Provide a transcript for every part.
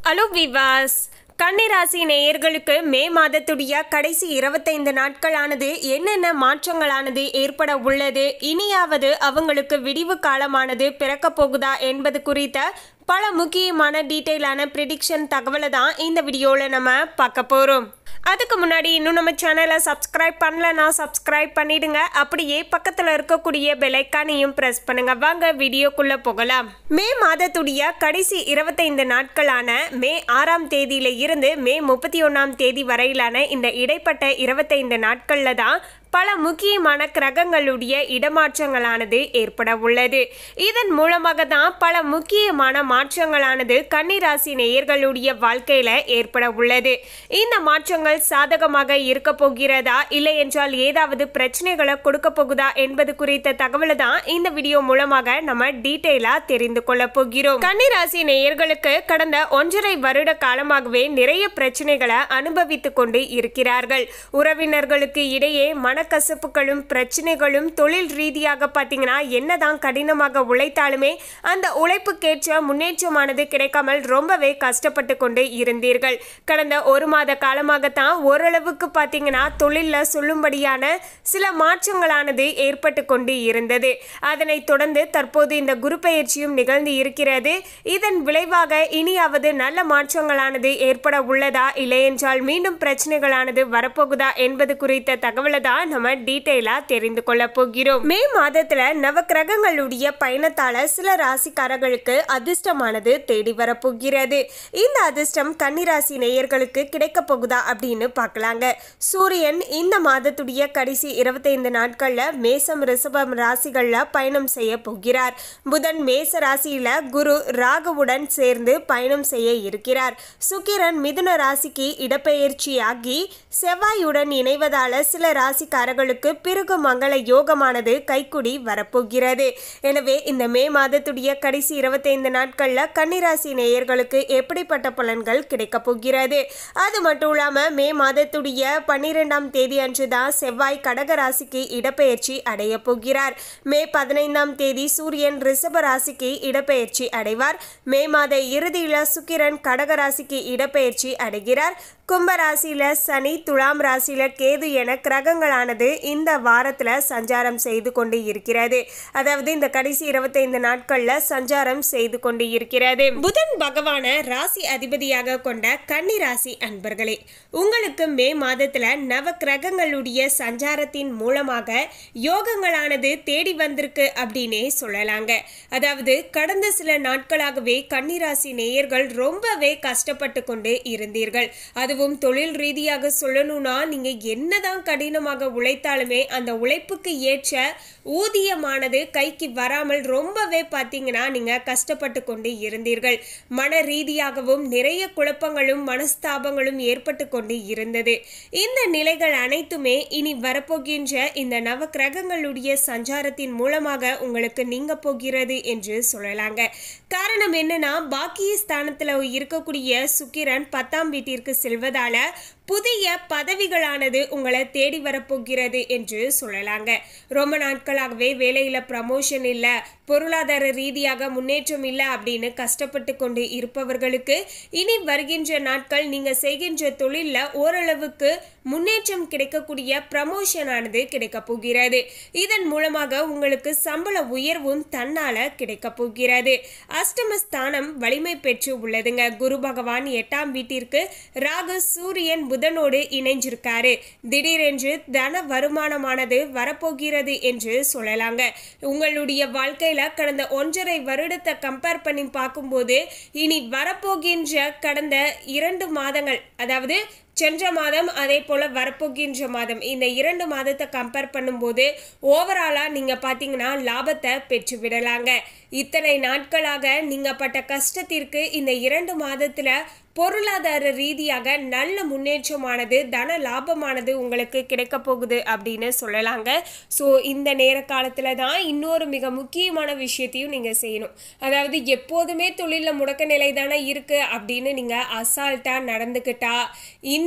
hello விவாஸ் கன்னிராசி நேயர்களுக்கு மே மாதத்துடைய கடைசி இருபத்தைந்து நாட்களானது என்னென்ன மாற்றங்களானது ஏற்பட உள்ளது இனியாவது அவங்களுக்கு விடிவு காலமானது பிறக்க போகுதா என்பது குறித்த பல முக்கியமான டீட்டெயிலான ப்ரிடிக்ஷன் தகவலை தான் இந்த வீடியோவில் நம்ம பார்க்க போகிறோம் அதுக்கு முன்னாடி இன்னும் நம்ம சேனலை சப்ஸ்கிரைப் பண்ணலனா சப்ஸ்கிரைப் பண்ணிடுங்க அப்படியே பக்கத்தில் இருக்கக்கூடிய பெலைக்கானையும் ப்ரெஸ் பண்ணுங்க வாங்க வீடியோக்குள்ள போகலாம் மே மாதத்துடைய கடைசி இருபத்தைந்து நாட்களான மே ஆறாம் தேதியில இருந்து மே முப்பத்தி ஒன்றாம் தேதி வரையிலான இந்த இடைப்பட்ட இருபத்தைந்து நாட்களில் தான் பல முக்கியமான கிரகங்களுடைய இடமாற்றங்களானது ஏற்பட உள்ளது இதன் மூலமாக தான் பல முக்கியமான மாற்றங்களானது கன்னிராசி நேயர்களுடைய வாழ்க்கையில ஏற்பட உள்ளது இந்த மாற்றங்கள் சாதகமாக இருக்க போகிறதா இல்லை என்றால் ஏதாவது பிரச்சனைகளை கொடுக்க போகுதா என்பது குறித்த தகவலை தான் இந்த வீடியோ மூலமாக நம்ம டீட்டெயிலா தெரிந்து கொள்ள போகிறோம் கன்னிராசி நேயர்களுக்கு கடந்த ஒன்றரை வருட காலமாகவே நிறைய பிரச்சனைகளை அனுபவித்துக் கொண்டு இருக்கிறார்கள் உறவினர்களுக்கு இடையே மனக்கசப்புகளும் பிரச்சனைகளும் தொழில் ரீதியாக பார்த்தீங்கன்னா என்னதான் கடினமாக உழைத்தாலுமே அந்த உழைப்புக்கேற்ற முன்னேற்றமானது கிடைக்காமல் ரொம்பவே கஷ்டப்பட்டு கொண்டு இருந்தீர்கள் கடந்த ஒரு மாத காலமாகத்தான் ஓரளவுக்கு பார்த்தீங்கன்னா தொழிலில் சொல்லும்படியான சில மாற்றங்களானது ஏற்பட்டு கொண்டு இருந்தது அதனைத் தொடர்ந்து தற்போது இந்த குரு பெயர்ச்சியும் நிகழ்ந்து இருக்கிறது இதன் விளைவாக இனியாவது நல்ல மாற்றங்களானது ஏற்பட உள்ளதா இல்லையென்றால் மீண்டும் பிரச்சனைகளானது வரப்போகுதா என்பது குறித்த தகவலை தான் நம்ம டீட்டெயிலா தெரிந்து கொள்ள போகிறோம் மே மாதத்துல நவ கிரகங்களுடைய பயணத்தால சில ராசிக்காரர்களுக்கு அதிர்ஷ்டமானது தேடி வரப்போகிறது இந்த அதிர்ஷ்டம் கன்னிராசி நேயர்களுக்கு கிடைக்க போகுதா அப்படின்னு பார்க்கலாங்க சூரியன் இந்த மாதத்துடைய கடைசி இருபத்தைந்து நாட்கள்ல மேசம் ரிஷபம் ராசிகள்ல பயணம் செய்ய போகிறார் புதன் மேச ராசியில குரு ராகுவுடன் சேர்ந்து பயணம் செய்ய இருக்கிறார் சுக்கிரன் மிதுன ராசிக்கு இடப்பெயர்ச்சியாகி செவ்வாயுடன் இணைவதால சில ராசிக்காரர்களுக்கு பிறகு மங்கள யோகமானது கைக்குடி வரப்போகிறது எனவே இந்த மே மாதத்துடைய கடைசி இருபத்தைந்து நாட்கள்ல கன்னிராசி நேயர்களுக்கு எப்படிப்பட்ட பலன்கள் கிடைக்க போகிறது அது மட்டும் இல்லாம மே மாதத்துடைய பன்னிரெண்டாம் தேதி அன்று தான் செவ்வாய் கடக ராசிக்கு இடப்பெயர்ச்சி அடைய போகிறார் மே பதினைந்தாம் தேதி சூரியன் ரிஷப ராசிக்கு இடப்பெயர்ச்சி அடைவார் மே மாத இறுதியில சுக்கிரன் கடக ராசிக்கு இடப்பெயர்ச்சி அடைகிறார் கும்ப ராசியில சனி துலாம் ராசியில கேது என கிரகங்களானது இந்த வாரத்துல சஞ்சாரம் செய்து கொண்டு இருக்கிறது அதாவது இந்த கடைசி இருபத்தைந்து நாட்கள்ல சஞ்சாரம் செய்து கொண்டு இருக்கிறது புதன் பகவான ராசி அதிபதியாக கொண்ட கன்னி ராசி அன்பர்களே உங்களுக்கு மே மாதத்துல நவ கிரகங்களுடைய சஞ்சாரத்தின் மூலமாக யோகங்களானது தேடி வந்திருக்கு அப்படின்னே சொல்லலாங்க அதாவது கடந்த சில நாட்களாகவே கன்னிராசி நேயர்கள் ரொம்பவே கஷ்டப்பட்டு கொண்டு இருந்தீர்கள் அதுவும் தொழில் ரீதியாக சொல்லணும்னா நீங்க என்னதான் கடினமாக உழைத்தாலுமே அந்த உழைப்புக்கு ஏற்ற ஊதியமானது கைக்கு வராமல் ரொம்பவே பார்த்தீங்கன்னா நீங்க கஷ்டப்பட்டு கொண்டு இருந்தீர்கள் மன ரீதியாகவும் நிறைய குழப்பங்களும் மனஸ்தாபங்களும் ஏற்பட்டு கொண்டு இருந்தது இந்த நிலைகள் அனைத்துமே இனி வரப்போகின்ற இந்த நவ கிரகங்களுடைய சஞ்சாரத்தின் மூலமாக உங்களுக்கு நீங்க போகிறது என்று சொல்லலாங்க காரணம் என்னன்னா பாக்கிய ஸ்தானத்துல இருக்கக்கூடிய சுக்கிரன் பத்தாம் வீட்டிற்கு செல்வதால புதிய பதவிகளானது உங்களை தேடி வரப்போகிறது என்று சொல்லலாங்க ரொம்ப நாட்களாகவே வேலையில ப்ரமோஷன் இல்ல பொருளாதார ரீதியாக முன்னேற்றம் இல்லை அப்படின்னு கஷ்டப்பட்டு கொண்டு இருப்பவர்களுக்கு இனி வருகின்ற நாட்கள் நீங்க செய்கின்ற தொழில்ல ஓரளவுக்கு முன்னேற்றம் கிடைக்கக்கூடிய ப்ரமோஷன் ஆனது கிடைக்க போகிறது இதன் மூலமாக உங்களுக்கு சம்பள உயர்வும் தன்னால கிடைக்க போகிறது அஷ்டமஸ்தானம் வலிமை பெற்று உள்ளதுங்க குரு பகவான் எட்டாம் வீட்டிற்கு ராகு சூரியன் புதனோடு இணைஞ்சிருக்காரு திடீரென்று தன வருமானமானது வரப்போகிறது என்று சொல்லலாங்க உங்களுடைய வாழ்க்கையில கடந்த ஒன்றரை வருடத்தை கம்பேர் பண்ணி பார்க்கும்போது இனி வரப்போகின்ற கடந்த இரண்டு மாதங்கள் அதாவது சென்ற மாதம் அதே போல் வரப்போகின்ற மாதம் இந்த இரண்டு மாதத்தை கம்பேர் பண்ணும்போது ஓவராலாக நீங்கள் பார்த்தீங்கன்னா லாபத்தை பெற்று விடலாங்க இத்தனை நாட்களாக நீங்கள் பட்ட கஷ்டத்திற்கு இந்த இரண்டு மாதத்தில் பொருளாதார ரீதியாக நல்ல முன்னேற்றமானது தன லாபமானது உங்களுக்கு கிடைக்க போகுது அப்படின்னு சொல்லலாங்க ஸோ இந்த நேர காலத்தில் தான் இன்னொரு மிக முக்கியமான விஷயத்தையும் நீங்கள் செய்யணும் அதாவது எப்போதுமே தொழிலில் முடக்க நிலை தானே இருக்குது அப்படின்னு நீங்கள் அசால்ட்டாக நடந்துக்கிட்டா இந்த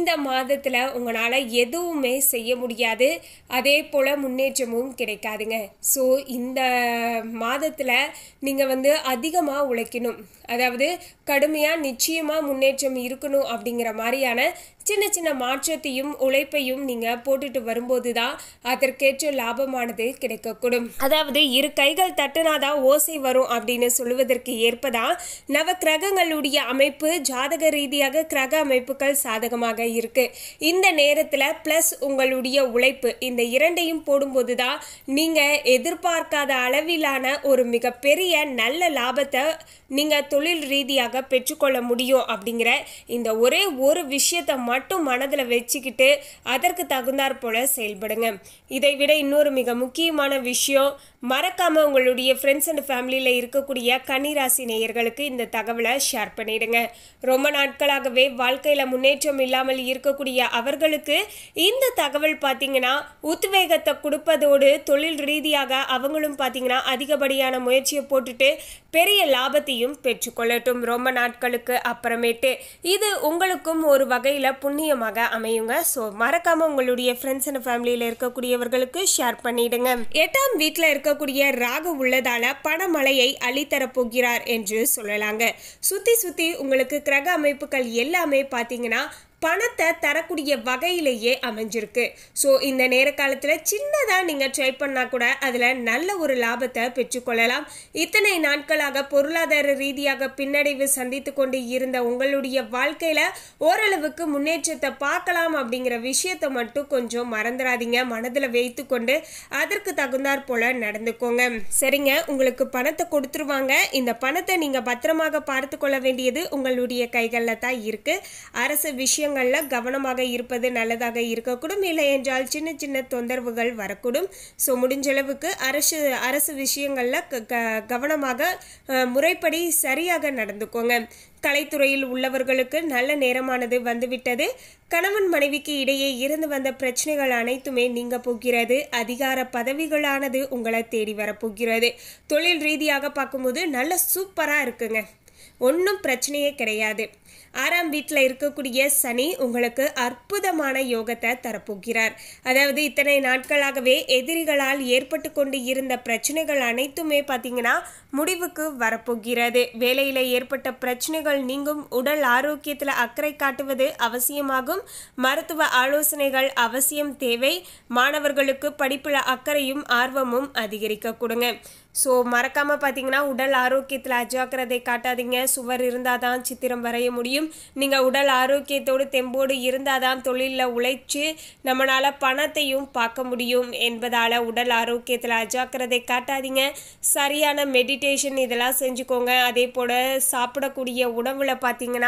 இந்த மாதத்தில் உங்களால் எதுவுமே செய்ய முடியாது அதே போல் முன்னேற்றமும் கிடைக்காதுங்க ஸோ இந்த மாதத்தில் நீங்கள் வந்து அதிகமாக உழைக்கணும் அதாவது கடுமையாக நிச்சயமாக முன்னேற்றம் இருக்கணும் அப்படிங்கிற மாதிரியான சின்ன சின்ன மாற்றத்தையும் உழைப்பையும் நீங்கள் போட்டுட்டு வரும்போது தான் அதற்கேற்ற லாபமானது கிடைக்கக்கூடும் அதாவது இரு கைகள் தட்டுனாதான் ஓசை வரும் அப்படின்னு சொல்லுவதற்கு ஏற்பதான் நவ கிரகங்களுடைய அமைப்பு ஜாதக ரீதியாக கிரக அமைப்புகள் சாதகமாக இருக்கு இந்த நேரத்தில் ப்ளஸ் உங்களுடைய உழைப்பு இந்த இரண்டையும் போடும்போது தான் நீங்கள் எதிர்பார்க்காத அளவிலான ஒரு மிகப்பெரிய நல்ல லாபத்தை நீங்கள் தொழில் ரீதியாக பெற்றுக்கொள்ள முடியும் அப்படிங்கிற இந்த ஒரே ஒரு விஷயத்தை மட்டும் மனதில் வச்சுக்கிட்டு அதற்கு தகுந்தாற் போல செயல்படுங்க இதை விட இன்னொரு மிக முக்கியமான விஷயம் மறக்காம உங்களுடைய ஃப்ரெண்ட்ஸ் அண்ட் ஃபேமிலியில் இருக்கக்கூடிய கன்னிராசி நேயர்களுக்கு இந்த தகவலை ஷேர் பண்ணிடுங்க ரொம்ப நாட்களாகவே வாழ்க்கையில் முன்னேற்றம் இல்லாமல் இருக்கக்கூடிய அவர்களுக்கு இந்த தகவல் பார்த்தீங்கன்னா உத்வேகத்தை கொடுப்பதோடு தொழில் ரீதியாக அவங்களும் பார்த்தீங்கன்னா அதிகப்படியான முயற்சியை போட்டுட்டு பெரிய லாபத்தையும் பெற்றுக்கொள்ளட்டும் ரொம்ப நாட்களுக்கு அப்புறமேட்டு இது உங்களுக்கும் ஒரு வகையில் புண்ணியமாக அமையுங்க ஸோ மறக்காம உங்களுடைய ஃப்ரெண்ட்ஸ் அண்ட் ஃபேமிலியில் இருக்கக்கூடியவர்களுக்கு ஷேர் பண்ணிடுங்க எட்டாம் வீட்டில் இருக்கக்கூடிய ராகு உள்ளதால பணமழையை அள்ளித்தரப் போகிறார் என்று சொல்லலாங்க சுத்தி சுத்தி உங்களுக்கு கிரக அமைப்புகள் எல்லாமே பார்த்தீங்கன்னா பணத்தை தரக்கூடிய வகையிலேயே அமைஞ்சிருக்கு ஸோ இந்த நேர காலத்தில் சின்னதாக நீங்கள் ட்ரை பண்ணால் கூட அதில் நல்ல ஒரு லாபத்தை பெற்றுக்கொள்ளலாம் இத்தனை நாட்களாக பொருளாதார ரீதியாக பின்னடைவு சந்தித்து கொண்டு இருந்த உங்களுடைய வாழ்க்கையில் ஓரளவுக்கு முன்னேற்றத்தை பார்க்கலாம் அப்படிங்கிற விஷயத்தை மட்டும் கொஞ்சம் மறந்துடாதீங்க மனதில் வைத்து கொண்டு அதற்கு தகுந்தாற் போல நடந்துக்கோங்க சரிங்க உங்களுக்கு பணத்தை கொடுத்துருவாங்க இந்த பணத்தை நீங்கள் பத்திரமாக பார்த்து கொள்ள வேண்டியது உங்களுடைய கைகளில் தான் இருக்குது அரசு விஷயங்கள் விஷயங்களில் கவனமாக இருப்பது நல்லதாக இருக்கக்கூடும் இல்லை என்றால் சின்ன சின்ன தொந்தரவுகள் வரக்கூடும் ஸோ முடிஞ்ச அளவுக்கு அரசு அரசு விஷயங்களில் க க- கவனமாக அஹ், முறைப்படி சரியாக நடந்துக்கோங்க கலைத்துறையில் உள்ளவர்களுக்கு நல்ல நேரமானது வந்துவிட்டது கணவன் மனைவிக்கு இடையே இருந்து வந்த பிரச்சனைகள் அனைத்துமே நீங்க போகிறது அதிகார பதவிகளானது உங்களை தேடி வரப்போகிறது தொழில் ரீதியாக பார்க்கும்போது நல்ல சூப்பராக இருக்குங்க ஒன்றும் பிரச்சனையே கிடையாது ஆறாம் வீட்டில் இருக்கக்கூடிய சனி உங்களுக்கு அற்புதமான யோகத்தை தரப்போகிறார் அதாவது இத்தனை நாட்களாகவே எதிரிகளால் ஏற்பட்டு கொண்டு இருந்த பிரச்சனைகள் அனைத்துமே பார்த்தீங்கன்னா முடிவுக்கு வரப்போகிறது வேலையில் ஏற்பட்ட பிரச்சனைகள் நீங்கும் உடல் ஆரோக்கியத்தில் அக்கறை காட்டுவது அவசியமாகும் மருத்துவ ஆலோசனைகள் அவசியம் தேவை மாணவர்களுக்கு படிப்பில் அக்கறையும் ஆர்வமும் அதிகரிக்க கொடுங்க ஸோ மறக்காமல் பார்த்தீங்கன்னா உடல் ஆரோக்கியத்தில் அஜாக்கிரதை காட்டாதீங்க சுவர் இருந்தால் தான் சித்திரம் வரைய முடியும் நீங்கள் உடல் ஆரோக்கியத்தோடு தெம்போடு இருந்தால் தான் தொழிலில் உழைச்சி நம்மளால் பணத்தையும் பார்க்க முடியும் என்பதால் உடல் ஆரோக்கியத்தில் அஜாக்கிரதை காட்டாதீங்க சரியான மெடிடேஷன் இதெல்லாம் செஞ்சுக்கோங்க அதே போல் சாப்பிடக்கூடிய உணவில் பார்த்தீங்கன்னா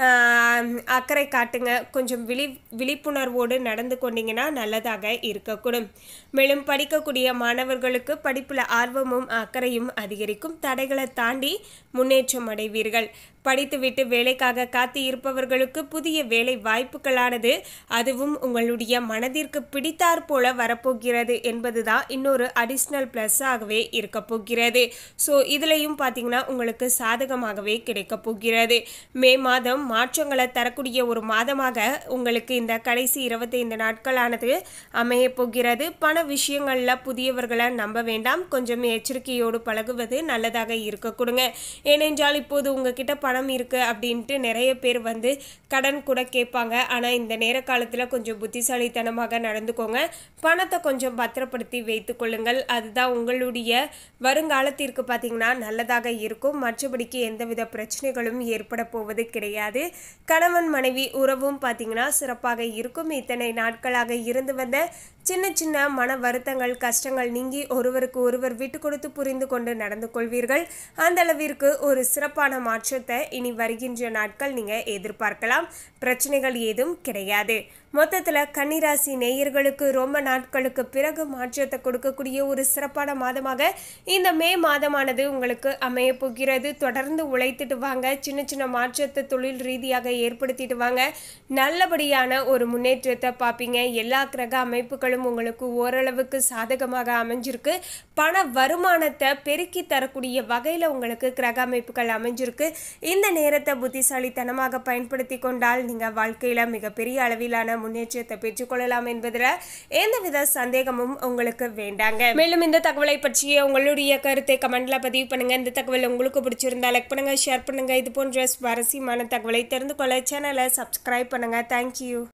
ஆஹ், அக்கறை காட்டுங்க கொஞ்சம் விழி விழிப்புணர்வோடு நடந்து கொண்டீங்கன்னா நல்லதாக இருக்கக்கூடும் மேலும் படிக்கக்கூடிய மாணவர்களுக்கு படிப்பில் ஆர்வமும் அக்கறையும் அதிகரிக்கும் தடைகளை தாண்டி முன்னேற்றம் அடைவீர்கள் படித்துவிட்டு வேலைக்காக காத்து இருப்பவர்களுக்கு புதிய வேலை வாய்ப்புகளானது அதுவும் உங்களுடைய மனதிற்கு பிடித்தாற் போல வரப்போகிறது என்பதுதான் இன்னொரு அடிஷ்னல் ப்ளஸ்ஸாகவே இருக்க போகிறது ஸோ இதுலேயும் பார்த்தீங்கன்னா உங்களுக்கு சாதகமாகவே கிடைக்க போகிறது மே மாதம் மாற்றங்களை தரக்கூடிய ஒரு மாதமாக உங்களுக்கு இந்த கடைசி இருபத்தைந்து நாட்களானது அமைய போகிறது பண விஷயங்களில் புதியவர்களை நம்ப வேண்டாம் கொஞ்சம் எச்சரிக்கையோடு பழகுவது நல்லதாக இருக்க கொடுங்க ஏனென்றால் இப்போது உங்ககிட்ட பணம் இருக்கு அப்படின்ட்டு நிறைய பேர் வந்து கடன் கூட கேட்பாங்க ஆனால் இந்த நேர காலத்தில் கொஞ்சம் புத்திசாலித்தனமாக நடந்துக்கோங்க பணத்தை கொஞ்சம் பத்திரப்படுத்தி வைத்துக் கொள்ளுங்கள் அதுதான் உங்களுடைய வருங்காலத்திற்கு பார்த்தீங்கன்னா நல்லதாக இருக்கும் மற்றபடிக்கு எந்தவித பிரச்சனைகளும் ஏற்பட போவது கிடையாது கணவன் மனைவி உறவும் பார்த்தீங்கன்னா சிறப்பாக இருக்கும் இத்தனை நாட்களாக இருந்து வந்த சின்ன சின்ன மன வருத்தங்கள் கஷ்டங்கள் நீங்கி ஒருவருக்கு ஒருவர் விட்டு கொடுத்து புரிந்து கொண்டு நடந்து கொள்வீர்கள் அந்த அளவிற்கு ஒரு சிறப்பான மாற்றத்தை இனி வருகின்ற நாட்கள் நீங்கள் எதிர்பார்க்கலாம் பிரச்சனைகள் ஏதும் கிடையாது மொத்தத்தில் கன்னிராசி நேயர்களுக்கு ரொம்ப நாட்களுக்கு பிறகு மாற்றத்தை கொடுக்கக்கூடிய ஒரு சிறப்பான மாதமாக இந்த மே மாதமானது உங்களுக்கு அமைய போகிறது தொடர்ந்து உழைத்துட்டு வாங்க சின்ன சின்ன மாற்றத்தை தொழில் ரீதியாக ஏற்படுத்திட்டு வாங்க நல்லபடியான ஒரு முன்னேற்றத்தை பார்ப்பீங்க எல்லா கிரக அமைப்புகளும் உங்களுக்கு ஓரளவுக்கு சாதகமாக அமைஞ்சிருக்கு பண வருமானத்தை பெருக்கி தரக்கூடிய வகையில் உங்களுக்கு கிரக அமைப்புகள் அமைஞ்சிருக்கு இந்த நேரத்தை புத்திசாலித்தனமாக பயன்படுத்தி கொண்டால் நீங்கள் வாழ்க்கையில் மிகப்பெரிய அளவிலான முன்னேற்றத்தை பெற்றுக்கொள்ளலாம் என்பதில் எந்தவித சந்தேகமும் உங்களுக்கு வேண்டாங்க மேலும் இந்த தகவலை பற்றிய உங்களுடைய கருத்தை கமெண்ட்ல பதிவு பண்ணுங்க இந்த தகவல் உங்களுக்கு பிடிச்சிருந்தா லைக் பண்ணுங்க ஷேர் பண்ணுங்க இது போன்ற சுவாரஸ்யமான தகவலை தெரிந்து கொள்ள சேனலை சப்ஸ்கிரைப் பண்ணுங்க தேங்க்யூ